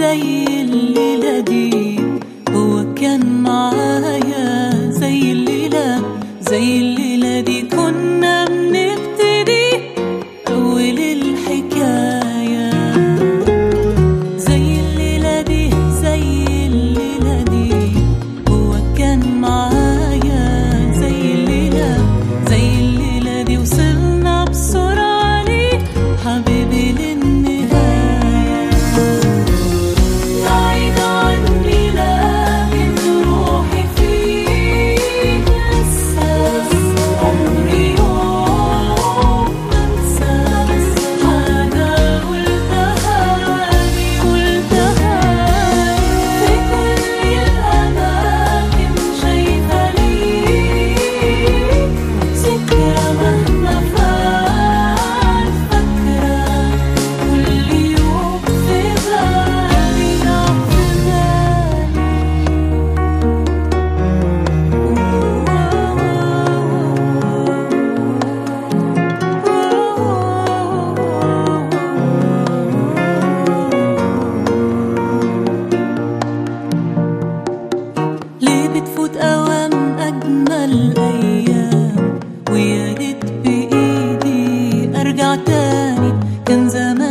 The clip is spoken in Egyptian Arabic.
زي الليلة دي هو كان معايا زي الليلة زي الليلة دي كنا بنبتدي أول الحكاية زي الليلة دي زي الليلة دي هو كان معايا زي الليلة زي الليلة دي وصلنا بسرعة ليه حبيبي للنهاية بعيد عني لكن روحي فيك لسه عمري يوم ما انساك حاجة قلتها لي قلتها في كل الأماكن شايفة ليك ذكرى مهما فات فاكرة كل يوم في بالي نعم في ليه بتفوت أوام أجمل أيام ويا ريت بإيدي أرجع تاني كان زمان